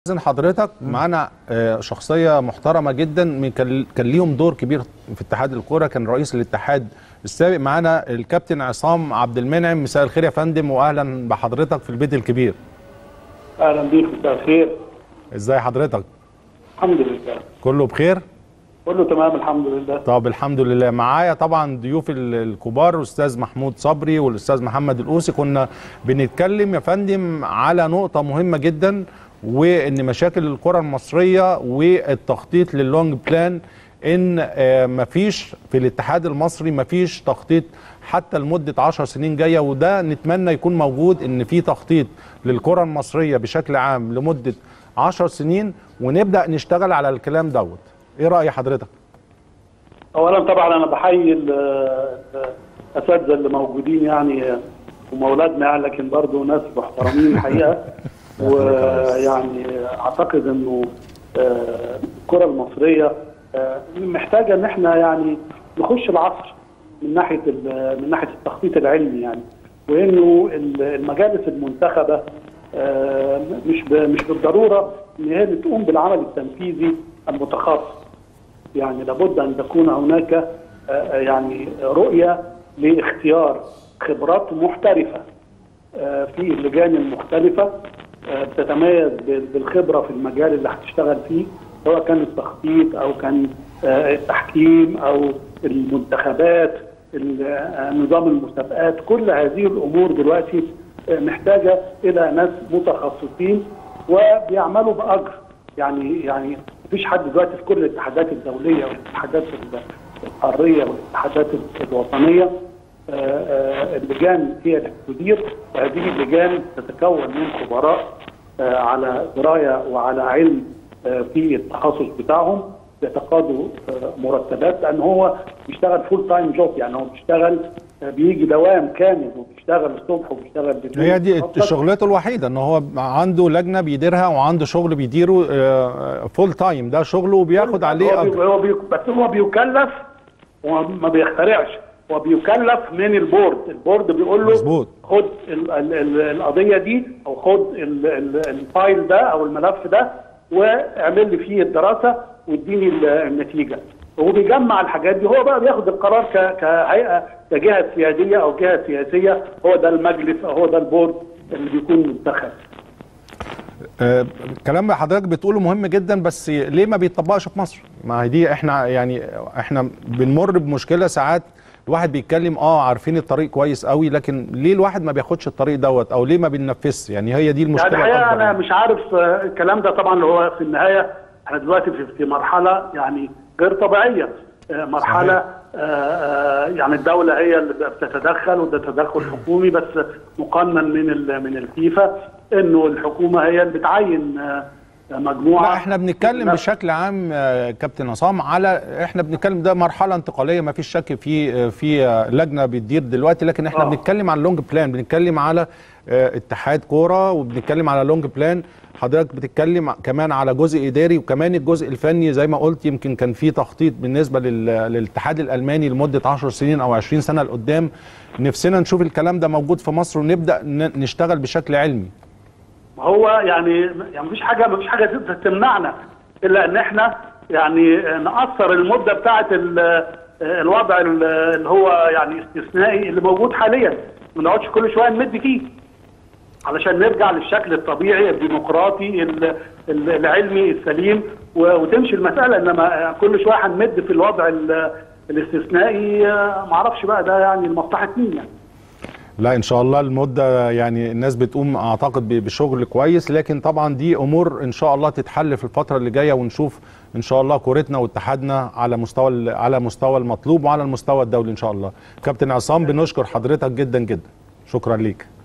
استاذن حضرتك معانا آه، شخصيه محترمه جدا من- كان كان ليهم دور كبير في اتحاد الكوره كان رئيس الاتحاد السابق معانا الكابتن عصام عبد المنعم مساء الخير يا فندم واهلا بحضرتك في البيت الكبير اهلا بيك مساء الخير ازاي حضرتك الحمد لله كله بخير كله تمام الحمد لله طب الحمد لله معايا طبعا ضيوف ال- الكبار الاستاذ محمود صبري والاستاذ محمد القوسي كنا بنتكلم يا فندم على نقطه مهمه جدا وان مشاكل الكره المصريه والتخطيط لللونج بلان ان آه، مفيش في الاتحاد المصري مفيش تخطيط حتى لمده 10 سنين جايه وده نتمنى يكون موجود ان في تخطيط للكره المصريه بشكل عام لمده 10 سنين ونبدا نشتغل على الكلام دوت ايه راي حضرتك اولا طبعا انا بحيي ال- ال- الاساتذه اللي موجودين يعني هم اولادنا يعني لكن برضه ناس محترمين الحقيقه ويعني اعتقد انه آه، الكره المصريه آه، محتاجه ان احنا يعني نخش العصر من ناحيه ال- من ناحيه التخطيط العلمي يعني وانه ال- المجالس المنتخبه آه، مش ب- مش بالضروره ان هي اللي تقوم بالعمل التنفيذي المتخصص يعني لابد ان تكون هناك آه، آه، يعني رؤيه لاختيار خبرات محترفه آه، في اللجان المختلفه آه، بتتميز بال- بالخبره في المجال اللي هتشتغل فيه سواء كان التخطيط او كان آه، التحكيم او المنتخبات ال- آه، نظام المسابقات كل هذه الامور دلوقتي آه، محتاجه الى ناس متخصصين وبيعملوا باجر يعني يعني مفيش حد دلوقتي في كل الاتحادات الدوليه والاتحادات القاريه والاتحادات الوطنيه آه، آه، اللجان هي اللي بتدير وهذه اللجان تتكون من خبراء آه، على درايه وعلى علم آه، في التخصص بتاعهم بيتقاضوا آه، مرتبات لان هو بيشتغل فول تايم جوب يعني هو بيشتغل آه، بيجي دوام كامل وبيشتغل الصبح وبيشتغل بالليل هي دي مخصص. شغلته الوحيده ان هو عنده لجنه بيديرها وعنده شغل بيديره فول تايم ده شغله وبياخد عليه هو بي اجر هو بي بس هو بيكلف هو ما بيخترعش هو بيكلف من البورد البورد بيقول له مظبوط. خد ال ال ال القضيه دي او خد ال ال الفايل ده او الملف ده واعمل لي فيه الدراسه واديني ال- النتيجه وهو بيجمع الحاجات دي هو بقى بياخد القرار ك- كهيئه كجهه سياديه او جهه سياسيه هو ده المجلس او هو ده البورد اللي بيكون منتخب آه، الكلام اللي حضرتك بتقوله مهم جدا بس ليه ما بيطبقش في مصر ما هي دي احنا يعني احنا بنمر بمشكله ساعات الواحد بيتكلم اه عارفين الطريق كويس قوي لكن ليه الواحد ما بياخدش الطريق دوت او ليه ما بينفذش يعني هي دي يعني المشكله الحقيقه الأكبر انا يعني. مش عارف آه، الكلام ده طبعا اللي هو في النهايه احنا دلوقتي في في مرحله يعني غير طبيعيه آه، مرحله صحيح. آه، آه، يعني الدوله هي اللي بتتدخل وده تدخل حكومي بس مقنن من ال- من الفيفا انه الحكومه هي اللي بتعين آه، مجموعه لا احنا بنتكلم لا، بشكل عام آه، كابتن عصام على احنا بنتكلم ده مرحله انتقاليه ما فيش شك في آه، في آه، لجنه بتدير دلوقتي لكن احنا آه. بنتكلم على اللونج بلان بنتكلم على آه، اتحاد كوره وبنتكلم على لونج بلان حضرتك بتتكلم كمان على جزء اداري وكمان الجزء الفني زي ما قلت يمكن كان في تخطيط بالنسبه لل- للاتحاد الالماني لمده 10 سنين او 20 سنه لقدام نفسنا نشوف الكلام ده موجود في مصر ونبدا ن- نشتغل بشكل علمي هو يعني يعني مفيش حاجه مفيش حاجه تقدر تمنعنا الا ان احنا يعني نقصر المده بتاعه ال- الوضع ال- اللي هو يعني استثنائي اللي موجود حاليا ما نقعدش كل شويه نمد فيه علشان نرجع للشكل الطبيعي الديمقراطي ال- ال- العلمي السليم و- وتمشي المساله انما كل شويه هنمد في الوضع ال- الاستثنائي معرفش بقى ده يعني لمصلحه مين يعني لا ان شاء الله المده يعني الناس بتقوم اعتقد ب- بشغل كويس لكن طبعا دي امور ان شاء الله تتحل في الفتره اللي جايه ونشوف ان شاء الله كورتنا واتحادنا على مستوى ال- على مستوى المطلوب وعلى المستوى الدولي ان شاء الله كابتن عصام بنشكر حضرتك جدا جدا شكرا ليك